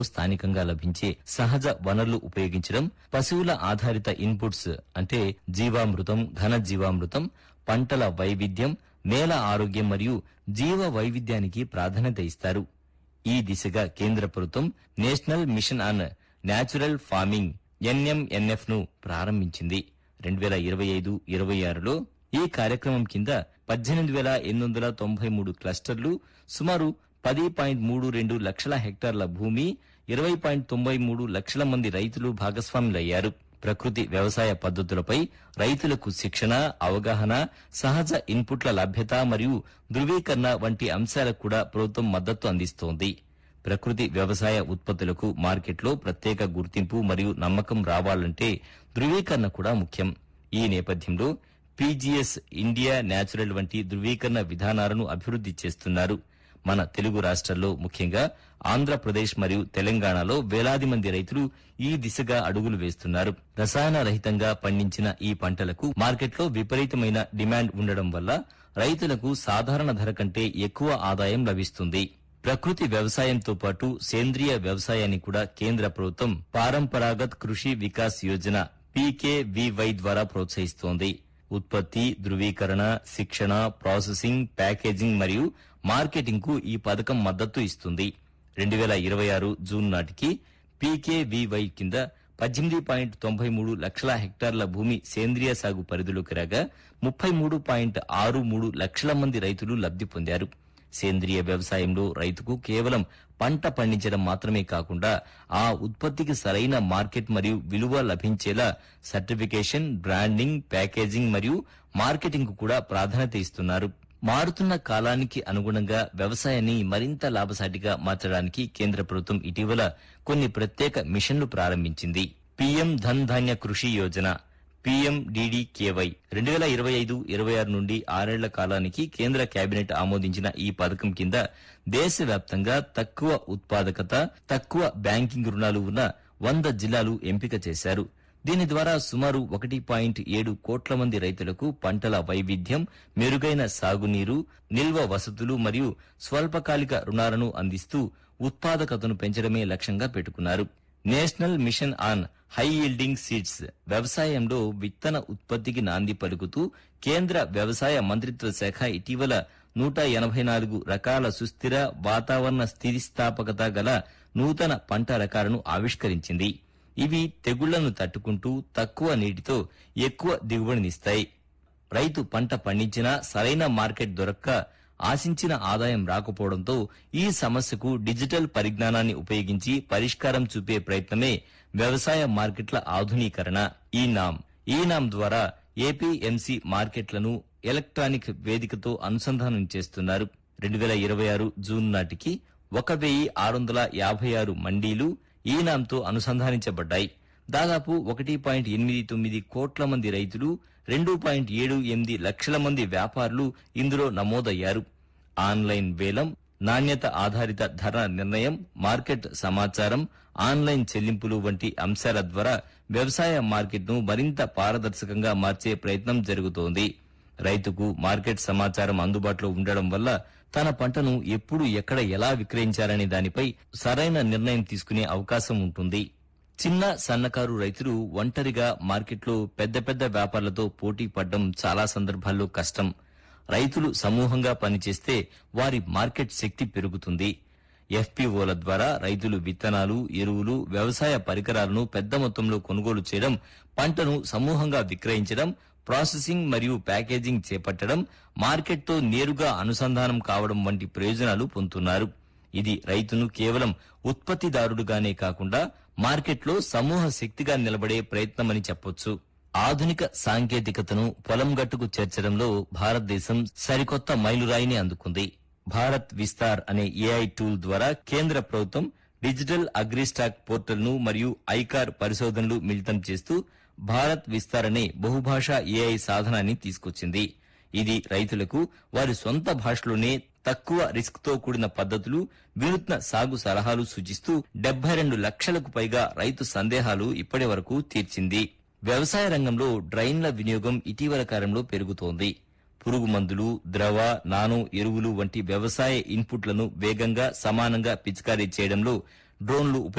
స్థానికంగా లభించే సహజ వనరులు ఉపయోగించడం పశువుల ఆధారిత ఇన్పుట్స్ అంటే జీవామృతం ఘన జీవామృతం పంటల వైవిధ్యం నేల ఆరోగ్యం మరియు జీవ వైవిధ్యానికి ప్రాధాన్యత ఇస్తారు ఈ దిశగా కేంద్ర ప్రభుత్వం national mission on natural farming NMNF ను ప్రారంభించింది రెండు వేల ఇరవై ఐదు ఇరవై ఆరులో ఈ కార్యక్రమం కింద పద్దెనిమిది వేల ఎనిమిది వందల తొంభై మూడు క్లస్టర్లు సుమారు పది పాయింట్ మూడు రెండు లక్షల హెక్టార్ల భూమి ఇరవై పాయింట్ తొంభై మూడు లక్షల మంది రైతులు భాగస్వాములయ్యారు ప్రకృతి వ్యవసాయ పద్ధతులపై రైతులకు శిక్షణ అవగాహన సహజ ఇన్పుట్ల లభ్యత మరియు ధృవీకరణ వంటి అంశాలకు కూడా ప్రభుత్వం మద్దతు అందిస్తోంది ప్రకృతి వ్యవసాయ ఉత్పత్తులకు మార్కెట్లో ప్రత్యేక గుర్తింపు మరియు నమ్మకం రావాలంటే ధృవీకరణ కూడా ముఖ్యం ఈ నేపథ్యంలో పీజీఎస్ ఇండియా న్యాచురల్ వంటి ధృవీకరణ విధానాలను అభివృద్ది చేస్తున్నారు మన తెలుగు రాష్ట్రాల్లో ముఖ్యంగా ఆంధ్రప్రదేశ్ మరియు తెలంగాణలో వేలాది మంది రైతులు ఈ దిశగా అడుగులు వేస్తున్నారు రసాయన రహితంగా పండించిన ఈ పంటలకు మార్కెట్లో విపరీతమైన డిమాండ్ ఉండడం వల్ల రైతులకు సాధారణ ధర కంటే ఎక్కువ ఆదాయం లభిస్తుంది ప్రకృతి వ్యవసాయంతో పాటు సేంద్రియ వ్యవసాయాన్ని కూడా కేంద్ర ప్రభుత్వం పారంపరాగత్ కృషి వికాస్ యోజన పీకేవీవై ద్వారా ప్రోత్సహిస్తోంది ఉత్పత్తి ధృవీకరణ శిక్షణ ప్రాసెసింగ్ ప్యాకేజింగ్ మరియు మార్కెటింగ్ కు ఈ పథకం మద్దతు ఇస్తుంది రెండు వేల ఇరవై ఆరు జూన్ నాటికి పీకేవీవై కింద పద్దెనిమిది పాయింట్ తొంభై మూడు లక్షల హెక్టార్ల భూమి సేంద్రియ సాగు పరిధిలోకి రాగా ముప్పై మూడు పాయింట్ ఆరు మూడు లక్షల మంది రైతులు లబ్ధి పొందారు సేంద్రియ వ్యవసాయంలో రైతుకు కేవలం పంట పండించడం మాత్రమే కాకుండా ఆ ఉత్పత్తికి సరైన మార్కెట్ మరియు విలువ లభించేలా సర్టిఫికేషన్ బ్రాండింగ్ ప్యాకేజింగ్ మరియు మార్కెటింగ్ కు కూడా ప్రాధాన్యత ఇస్తున్నారు మారుతున్న కాలానికి అనుగుణంగా వ్యవసాయాన్ని మరింత లాభసాటిగా మార్చడానికి కేంద్ర ప్రభుత్వం ఇటీవల కొన్ని ప్రత్యేక మిషన్లు ప్రారంభించింది పీఎం ధన్ ధాన్య కృషి యోజన పీఎండీడీకేవై రెండు వేల ఇరవై ఐదు ఇరవై ఆరు నుండి ఆరేళ్ల కాలానికి కేంద్ర కేబినెట్ ఆమోదించిన ఈ పథకం కింద దేశవ్యాప్తంగా తక్కువ ఉత్పాదకత తక్కువ బ్యాంకింగ్ రుణాలు ఉన్న వంద జిల్లాలు ఎంపిక చేశారు దీని ద్వారా సుమారు ఒకటి పాయింట్ ఏడు కోట్ల మంది రైతులకు పంటల వైవిధ్యం మెరుగైన సాగునీరు నిల్వ వసతులు మరియు స్వల్పకాలిక రుణాలను అందిస్తూ ఉత్పాదకతను పెంచడమే లక్ష్యంగా పెట్టుకున్నారు national mission on high yielding seeds వ్యవసాయంలో విత్తన ఉత్పత్తికి నాంది పలుకుతూ కేంద్ర వ్యవసాయ మంత్రిత్వ శాఖ ఇటీవల నూట ఎనభై నాలుగు రకాల సుస్థిర వాతావరణ స్థితిస్థాపకత గల నూతన పంట రకాలను ఆవిష్కరించింది ఇవి తెగుళ్లను తట్టుకుంటూ తక్కువ నీటితో ఎక్కువ దిగుబడినిస్తాయి రైతు పంట పండించినా సరైన మార్కెట్ దొరక్క ఆశించిన ఆదాయం రాకపోవడంతో ఈ సమస్యకు డిజిటల్ పరిజ్ఞానాన్ని ఉపయోగించి పరిష్కారం చూపే ప్రయత్నమే వ్యవసాయ మార్కెట్ల ఆధునీకరణ ఈ నామ్ ఈ నామ్ ద్వారా ఏపీఎంసీ మార్కెట్లను ఎలక్ట్రానిక్ వేదికతో అనుసంధానం చేస్తున్నారు రెండు వేల ఇరవై ఆరు జూన్ నాటికి ఒక వెయ్యి ఆరు వందల యాభై ఆరు మండీలు ఈ నామ్తో అనుసంధానించబడ్డాయి దాదాపు ఒకటి పాయింట్ ఎనిమిది తొమ్మిది కోట్ల మంది రైతులు రెండు పాయింట్ ఏడు ఎనిమిది లక్షల మంది వ్యాపారులు ఇందులో నమోదయ్యారు ఆన్లైన్ వేలం నాణ్యత ఆధారిత ధర నిర్ణయం మార్కెట్ సమాచారం ఆన్లైన్ చెల్లింపులు వంటి అంశాల ద్వారా వ్యవసాయ మార్కెట్ను మరింత పారదర్శకంగా మార్చే ప్రయత్నం జరుగుతోంది రైతుకు మార్కెట్ సమాచారం అందుబాటులో ఉండడం వల్ల తన పంటను ఎప్పుడు ఎక్కడ ఎలా విక్రయించాలనే దానిపై సరైన నిర్ణయం తీసుకునే అవకాశం ఉంటుంది చిన్న సన్నకారు రైతులు ఒంటరిగా మార్కెట్లో పెద్ద పెద్ద వ్యాపారులతో పోటీ పడడం చాలా సందర్భాల్లో కష్టం రైతులు సమూహంగా పనిచేస్తే వారి మార్కెట్ శక్తి పెరుగుతుంది ఎఫ్పీఓల ద్వారా రైతులు విత్తనాలు ఎరువులు వ్యవసాయ పరికరాలను పెద్ద మొత్తంలో కొనుగోలు చేయడం పంటను సమూహంగా విక్రయించడం ప్రాసెసింగ్ మరియు ప్యాకేజింగ్ చేపట్టడం మార్కెట్తో నేరుగా అనుసంధానం కావడం వంటి ప్రయోజనాలు పొందుతున్నారు ఇది రైతును కేవలం ఉత్పత్తిదారుడుగానే కాకుండా మార్కెట్లో సమూహ శక్తిగా నిలబడే ప్రయత్నమని చెప్పొచ్చు ఆధునిక సాంకేతికతను పొలం గట్టుకు చేర్చడంలో భారతదేశం సరికొత్త మైలురాయిని అందుకుంది భారత్ విస్తార్ అనే ఏఐ టూల్ ద్వారా కేంద్ర ప్రభుత్వం డిజిటల్ అగ్రిస్టాక్ పోర్టల్ ను మరియు ఐకార్ పరిశోధనలు మిళితం చేస్తూ భారత్ విస్తార్ అనే బహుభాషా ఏఐ సాధనాన్ని తీసుకొచ్చింది ఇది రైతులకు వారి సొంత భాషలోనే తక్కువ రిస్క్ తో కూడిన పద్ధతులు వినూత్న సాగు సలహాలు సూచిస్తూ డెబ్బై రెండు లక్షలకు పైగా రైతు సందేహాలు ఇప్పటి వరకు తీర్చింది వ్యవసాయ రంగంలో డ్రైన్ల వినియోగం ఇటీవల కాలంలో పెరుగుతోంది పురుగు మందులు ద్రవ నానో ఎరువులు వంటి వ్యవసాయ ఇన్పుట్లను వేగంగా సమానంగా పిచికారీ చేయడంలో డ్రోన్లు